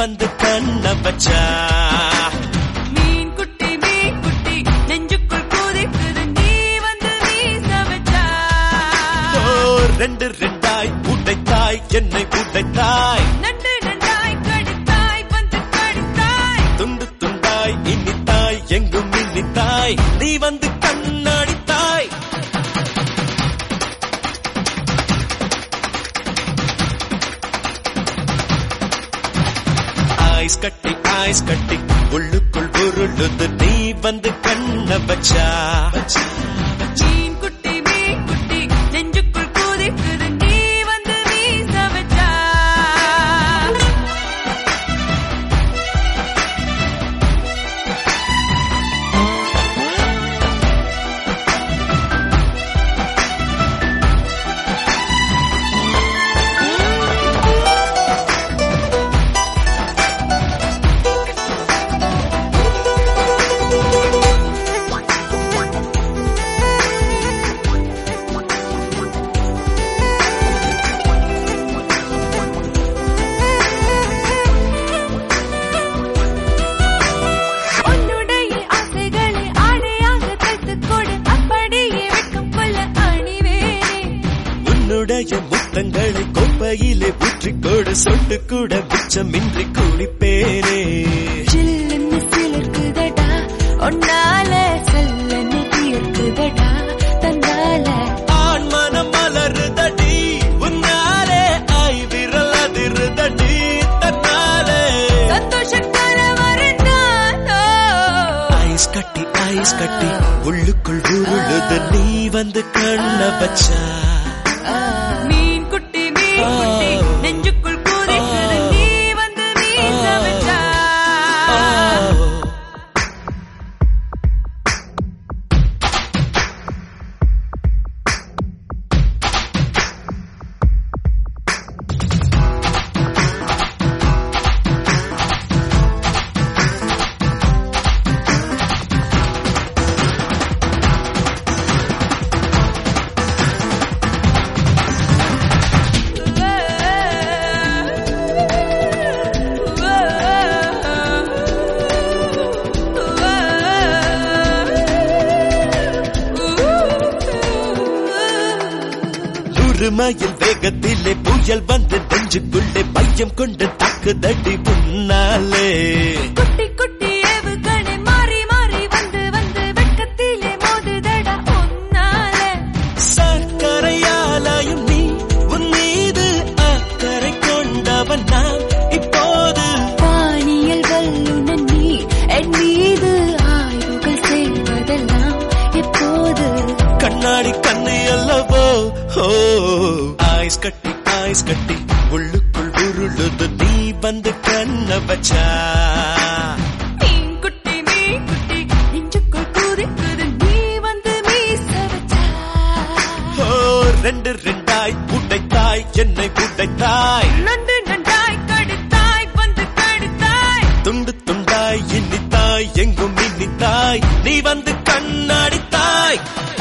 வந்து கண்ண வச்சா மீன் குட்டி மீன் குட்டி நெஞ்சுக்குள் குதிக்குது நீ வந்து வீச வச்சா ஓ ரெண்டு ரெண்டாய் உடைத்தாய் என்னை உடைத்தாய் நண்டு நண்டாய் கடித்தாய் வந்து கடித்தாய் துண்டு துண்டாய் இனித்தாய் எங்கும் இனித்தாய் நீ வந்து கண்ணடித்தாய் ஐஸ் கட்டி ஐஸ் கட்டி உள்ளுக்குள் உருளுது நீ வந்து கண்ண வச்சா மீன் குட்டி மீன் குட்டி நெஞ்சுக்குள் குதிக்குது நீ வந்து வீச வச்சா உன்னுடைய ஆசைகளை ஆடையாக தைத்துக் கொடு அப்படியே வெட்கம் கொள்ள அணிவேனே உன்னுடைய முத்தங்களை கொப்பையிலே ஊற்றிக்கொடு சொட்டு கூட மிச்சமின்றி குளிப்பேனே சில்லுன்னு சிலிர்க்குதடா உன்னால சல்லன்னு தீர்க்குதடா தன்னால ஆண் மனம் மலருதடி உன்னாலே ஐ விரல் அதிருதடி தன்னாலே சந்தோஷ கலவரந்தானோ ஐஸ் கட்டி ஐஸ் கட்டி உள்ளுக்குள் உருளுது நீ வந்து கண்ண வச்சா மீன் குட்டி மீன் குட்டி நெஞ்சுக்குள் குதிக்குது நீ வந்து வீச வச்சா நூறு மைல் வேகத்திலே புயல் வந்து நெஞ்சுக்குள்ளே பையம் கொண்டு தாக்குதடி உன்னாலே குட்டி குட்டி ஏவுகணை மாறி மாறி வந்து வந்து வெட்கத்திலே மோதுதடா உன்னால சர்க்கரையாலாயும் நீ உன் மீது அக்கறை கொண்டவன் நான் இப்போது வானியல் வல்லுநன் நீ என் மீது ஆய்வுகள் செய்வதெல்லாம் எப்போது கண்ணாடி கண்ணு அல்லவோ ஓ ஐஸ் கட்டி ஐஸ் கட்டி உள்ளுக்குள் உருளுது நீ வந்து கண்ண வச்சா மீன் குட்டி மீன் குட்டி நெஞ்சுக்குள் குதிக்குது நீ வந்து வீச வச்சா ஓ ரெண்டு ரெண்டாய் உடைத்தாய் என்னை உடைத்தாய் நண்டு நண்டாய் கடித்தாய் வந்து கடித்தாய் துண்டு துண்டாய் இனித்தாய் எங்கும் இனித்தாய் நீ வந்து கண்ணாடித்தாய்